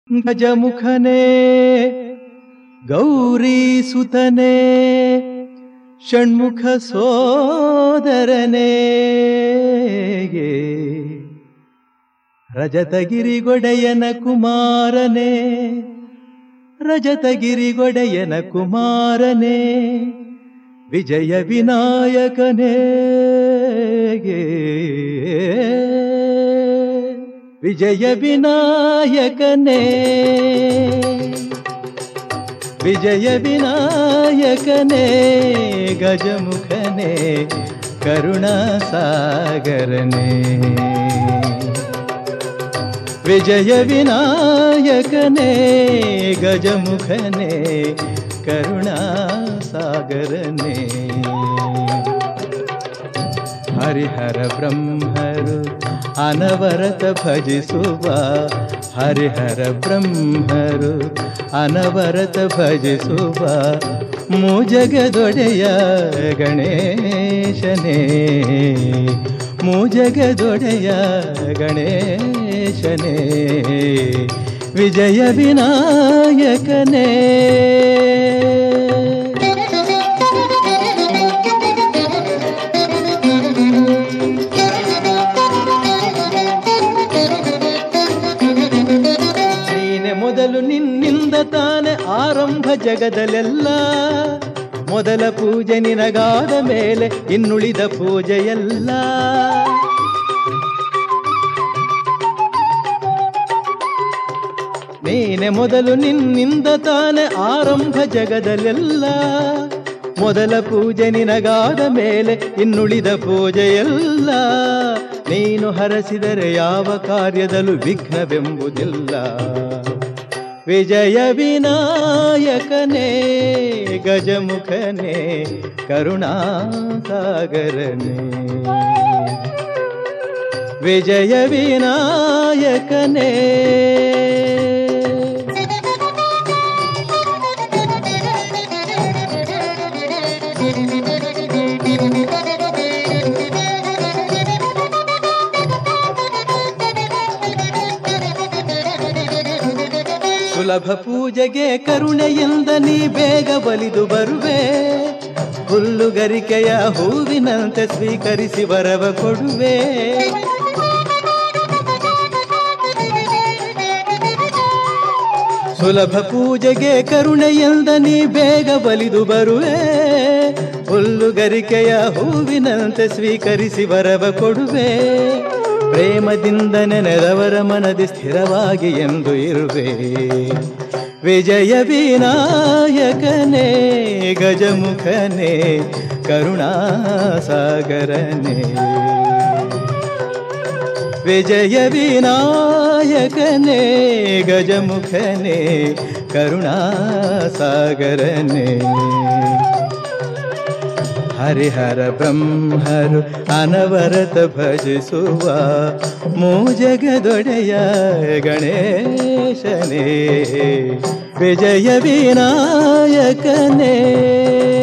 ಗಜಮುಖನೇ ಗೌರಿ ಸುತನೇ ಷಣ್ಮುಖ ಸೋದರನೇ ರಜತಗಿರಿಗೊಡೆಯನ ಕುಮಾರನೇ ರಜತಗಿರಿಗೊಡೆಯನ ಕುಮಾರನೇ ವಿಜಯ ವಿನಾಯಕನೇ ವಿಜಯ ವಿನಾಯಕನೇ ವಿಜಯ ವಿನಾಯಕನೇ ಗಜಮುಖನೇ ಕರುಣಾಸಾಗರನೇ ವಿಜಯ ವಿನಾಯಕನೇ ಗಜಮುಖನೇ ಕರುಣಾಸಾಗರನೇ ಹರಿಹರ ಬ್ರಹ್ಮರು ಅನವರತ ಭಜಿಸುವ ಹರಿಹರ ಬ್ರಹ್ಮರು ಅನವರತ ಭಜಿಸುವ ಮೂಜಗದೊಡೆಯ ಗಣೇಶನೇ ಮೂಜಗದೊಡೆಯ ಗಣೇಶನೇ ವಿಜಯ ವಿನಾಯಕನೇ ನೀನೆ ಮೊದಲು ನಿನ್ನಿಂದ ತಾನೆ ಆರಂಭ ಜಗದಲ್ಲೆಲ್ಲ ಮೊದಲ ಪೂಜೆ ನಿನಗಾದ ಮೇಲೆ ಇನ್ನುಳಿದ ಪೂಜೆಯಲ್ಲ ನೀನೆ ಮೊದಲು ನಿನ್ನಿಂದ ತಾನೆ ಆರಂಭ ಜಗದಲ್ಲೆಲ್ಲ ಮೊದಲ ಪೂಜೆ ನಿನಗಾದ ಮೇಲೆ ಇನ್ನುಳಿದ ಪೂಜೆಯಲ್ಲ ನೀನು ಹರಸಿದರೆ ಯಾವ ಕಾರ್ಯದಲ್ಲೂ ವಿಘ್ನವೆಂಬುದಿಲ್ಲ ವಿಜಯ ವಿನಾಯಕನೇ ಗಜಮುಖನೇ ಕರುಣಾಸಾಗರನೇ ವಿಜಯ ವಿನಾಯಕನೇ ಸುಲಭ ಪೂಜೆಗೆ ಕರುಣೆಯಿಂದ ನೀ ಬೇಗ ಬಲಿದು ಬರುವೆ ಹುಲ್ಲುಗರಿಕೆಯ ಹೂವಿನಂತೆ ಸ್ವೀಕರಿಸಿ ವರವ ಕೊಡುವೆ ಸುಲಭ ಪೂಜೆಗೆ ಕರುಣೆಯಿಂದ ನೀ ಬೇಗ ಬಲಿದು ಬರುವೆ ಹುಲ್ಲುಗರಿಕೆಯ ಹೂವಿನಂತೆ ಸ್ವೀಕರಿಸಿ ವರವ ಕೊಡುವೆ ಪ್ರೇಮದಿಂದ ನೆನೆದವರ ಮನದಿ ಸ್ಥಿರವಾಗಿ ಎಂದು ಇರುವೆ ವಿಜಯ ವಿನಾಯಕನೇ ಗಜಮುಖನೇ ಕರುಣಾಸಾಗರನೇ ವಿಜಯ ವಿನಾಯಕನೇ ಗಜಮುಖನೇ ಕರುಣಾಸಾಗರನೇ ಹರಿಹರ ಬ್ರಹ್ಮರು ಅನವರತ ಭಜಿಸುವ ಮೂಜಗದೊಡೆಯ ಗಣೇಶನೇ ವಿಜಯ ವಿನಾಯಕನೇ